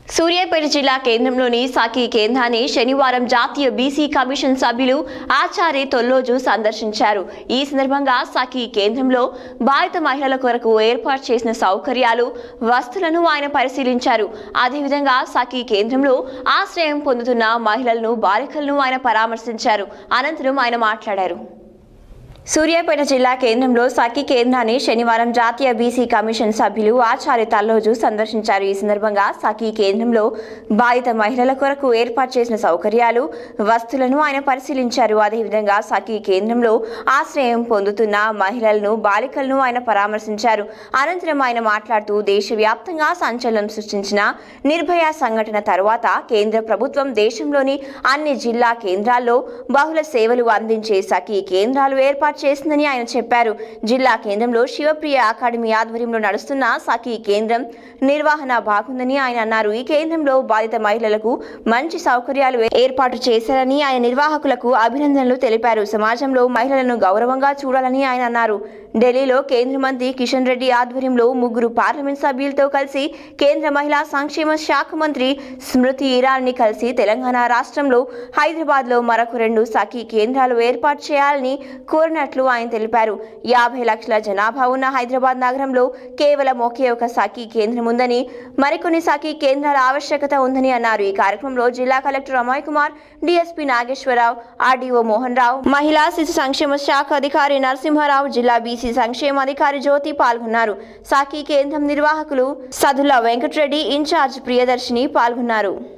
సూర్యాపేట జిల్లా కేంద్రంలోని సాకి కేంద్రాన్ని శనివారం జాతీయ బీసీ కమిషన్ సభ్యులు ఆచార్య తొల్లోజు సందర్శించారు ఈ సందర్భంగా సాకి కేంద్రంలో బాధిత మహిళల కొరకు ఏర్పాటు చేసిన సౌకర్యాలు వస్తువులను ఆయన పరిశీలించారు అదేవిధంగా సాకి కేంద్రంలో ఆశ్రయం పొందుతున్న మహిళలను బాలికలను ఆయన పరామర్శించారు అనంతరం ఆయన మాట్లాడారు సూర్యాపేట జిల్లా కేంద్రంలో సఖి కేంద్రాన్ని శనివారం జాతీయ బీసీ కమిషన్ సభ్యులు ఆచార్య తల్లోజు సందర్శించారు ఈ సందర్భంగా సఖి కేంద్రంలో బాధిత మహిళల కొరకు ఏర్పాటు చేసిన సౌకర్యాలు వస్తువులను ఆయన పరిశీలించారు అదేవిధంగా సఖి కేంద్రంలో ఆశ్రయం పొందుతున్న మహిళలను బాలికలను ఆయన పరామర్శించారు అనంతరం ఆయన మాట్లాడుతూ దేశవ్యాప్తంగా సంచలనం సృష్టించిన నిర్భయ సంఘటన తర్వాత కేంద్ర ప్రభుత్వం దేశంలోని అన్ని జిల్లా కేంద్రాల్లో బహుళ సేవలు అందించే సఖీ కేంద్రాలు ఏర్పాటు చేసిందని ఆయన చెప్పారు జిల్లా కేంద్రంలో శివప్రియ అకాడమీ ఆధ్వర్యంలో నడుస్తున్న సఖీ కేంద్రం నిర్వహణ బాగుందని ఆయన అన్నారు ఈ కేంద్రంలో బాధిత మహిళలకు మంచి సౌకర్యాలు ఏర్పాటు చేశారని ఆయన నిర్వాహకులకు అభినందనలు తెలిపారు సమాజంలో మహిళలను గౌరవంగా చూడాలని ఆయన అన్నారు ఢిల్లీలో కేంద్ర మంత్రి కిషన్ రెడ్డి ఆధ్వర్యంలో ముగ్గురు పార్లమెంట్ సభ్యులతో కలిసి కేంద్ర మహిళా సంక్షేమ శాఖ మంత్రి స్మృతి ఇరానీ కలిసి తెలంగాణ రాష్ట్రంలో హైదరాబాద్లో మరొక రెండు సఖీ కేంద్రాలు ఏర్పాటు చేయాలని కోరినట్లు ఆయన తెలిపారు యాభై లక్షల జనాభా ఉన్న హైదరాబాద్ నగరంలో కేవలం ఒకే ఒక సఖీ కేంద్రం ఉందని మరికొన్ని సఖీ కేంద్రాల ఆవశ్యకత ఉందని అన్నారు ఈ కార్యక్రమంలో జిల్లా collector Amay Kumar DSP Nageswararao RDO Mohan Rao మహిళా శిశు సంక్షేమ శాఖ అధికారి నరసింహారావు జిల్లా బీసీ సంక్షేమ అధికారి జ్యోతి పాల్గొన్నారు సాకి కేంద్రం నిర్వాహకులు సదుల వెంకటరెడ్డి ఇన్ఛార్జ్ ప్రియదర్శిని పాల్గొన్నారు